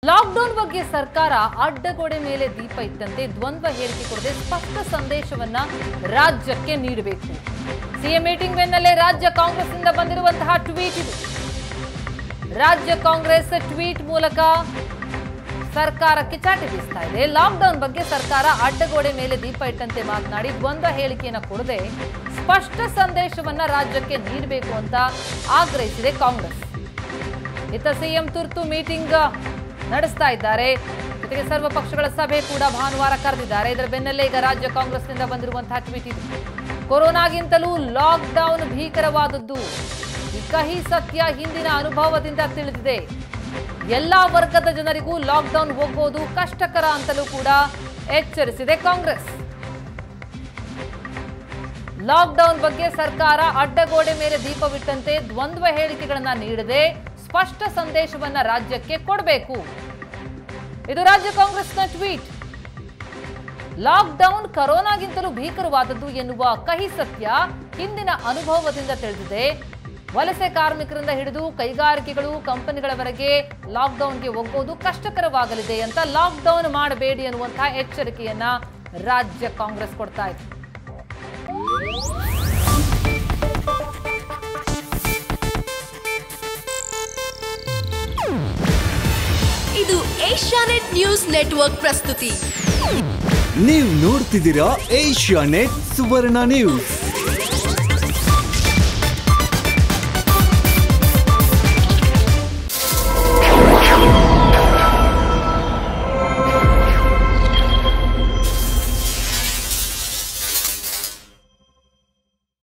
lockdown ಬಗ್ಗೆ ಸರ್ಕಾರ ಅಡ್ಡಗೋಡೆ ಮೇಲೆ ದೀಪ ಇಟ್ಟಂತೆ ದ್ವಂದ್ವ ಹೇಳಿಕೆ ಕೊಡದೆ ಸ್ಪಷ್ಟ ಸಂದೇಶವನ್ನ ರಾಜ್ಯಕ್ಕೆ ನೀಡಬೇಕು ಸಿಎಂ ಮೀಟಿಂಗ್ ಬೆನ್ನಲ್ಲೇ ರಾಜ್ಯ ಕಾಂಗ್ರೆಸ್ನಿಂದ ಬಂದಿರುವಂತಹ ಟ್ವೀಟ್ ಇದು ರಾಜ್ಯ ಕಾಂಗ್ರೆಸ್ ಟ್ವೀಟ್ ಮೂಲಕ ಸರ್ಕಾರಕ್ಕೆ ಚಾಟಿ ಬೀಸ್ತಾ ಇದೆ ಲಾಕ್ಡೌನ್ ಬಗ್ಗೆ ಸರ್ಕಾರ ಅಡ್ಡಗೋಡೆ ಮೇಲೆ ದೀಪ ಇಟ್ಟಂತೆ ಮಾತನಾಡಿ ದ್ವಂದ್ವ ಹೇಳಿಕೆಯನ್ನು ಕೊಡದೆ ಸ್ಪಷ್ಟ ಸಂದೇಶವನ್ನ ರಾಜ್ಯಕ್ಕೆ ನೀಡಬೇಕು ಅಂತ ಆಗ್ರಹಿಸಿದೆ ಕಾಂಗ್ರೆಸ್ ಇತ್ತ ಸಿಎಂ ತುರ್ತು ಮೀಟಿಂಗ್ ನಡೆಸ್ತಾ ಇದ್ದಾರೆ ಜೊತೆಗೆ ಸರ್ವ ಪಕ್ಷಗಳ ಸಭೆ ಕೂಡ ಭಾನುವಾರ ಕರೆದಿದ್ದಾರೆ ಇದರ ಬೆನ್ನಲ್ಲೇ ಈಗ ರಾಜ್ಯ ಕಾಂಗ್ರೆಸ್ನಿಂದ ಬಂದಿರುವಂತಹ ಟ್ವೀಟ್ ಇದು ಕೊರೋನಾಗಿಂತಲೂ ಲಾಕ್ಡೌನ್ ಭೀಕರವಾದದ್ದು ಈ ಕಹಿ ಸತ್ಯ ಹಿಂದಿನ ಅನುಭವದಿಂದ ತಿಳಿದಿದೆ ಎಲ್ಲಾ ವರ್ಗದ ಜನರಿಗೂ ಲಾಕ್ಡೌನ್ ಹೋಗೋದು ಕಷ್ಟಕರ ಅಂತಲೂ ಕೂಡ ಎಚ್ಚರಿಸಿದೆ ಕಾಂಗ್ರೆಸ್ ಲಾಕ್ಡೌನ್ ಬಗ್ಗೆ ಸರ್ಕಾರ ಅಡ್ಡಗೋಡೆ ಮೇಲೆ ದೀಪವಿಟ್ಟಂತೆ ದ್ವಂದ್ವ ಹೇಳಿಕೆಗಳನ್ನ ನೀಡದೆ ಸ್ಪಷ್ಟ ಸಂದೇಶವನ್ನ ರಾಜ್ಯಕ್ಕೆ ಕೊಡಬೇಕು ಇದು ರಾಜ್ಯ ಕಾಂಗ್ರೆಸ್ನ ಟ್ವೀಟ್ ಲಾಕ್ಡೌನ್ ಕರೋನಾಗಿಂತಲೂ ಭೀಕರವಾದದ್ದು ಎನ್ನುವ ಕಹಿ ಸತ್ಯ ಹಿಂದಿನ ಅನುಭವದಿಂದ ತಿಳಿದಿದೆ ವಲಸೆ ಕಾರ್ಮಿಕರಿಂದ ಹಿಡಿದು ಕೈಗಾರಿಕೆಗಳು ಕಂಪನಿಗಳವರೆಗೆ ಲಾಕ್ಡೌನ್ಗೆ ಒಗ್ಗೋದು ಕಷ್ಟಕರವಾಗಲಿದೆ ಅಂತ ಲಾಕ್ಡೌನ್ ಮಾಡಬೇಡಿ ಅನ್ನುವಂತಹ ಎಚ್ಚರಿಕೆಯನ್ನ ರಾಜ್ಯ ಕಾಂಗ್ರೆಸ್ ಕೊಡ್ತಾ ಇದೆ ಇದು ಏಷ್ಯಾನೆಟ್ ನ್ಯೂಸ್ ನೆಟ್ವರ್ಕ್ ಪ್ರಸ್ತುತಿ ನೀವು ನೋಡ್ತಿದ್ದೀರಾ ಏಷ್ಯಾ ನೆಟ್ ಸುವರ್ಣ ನ್ಯೂಸ್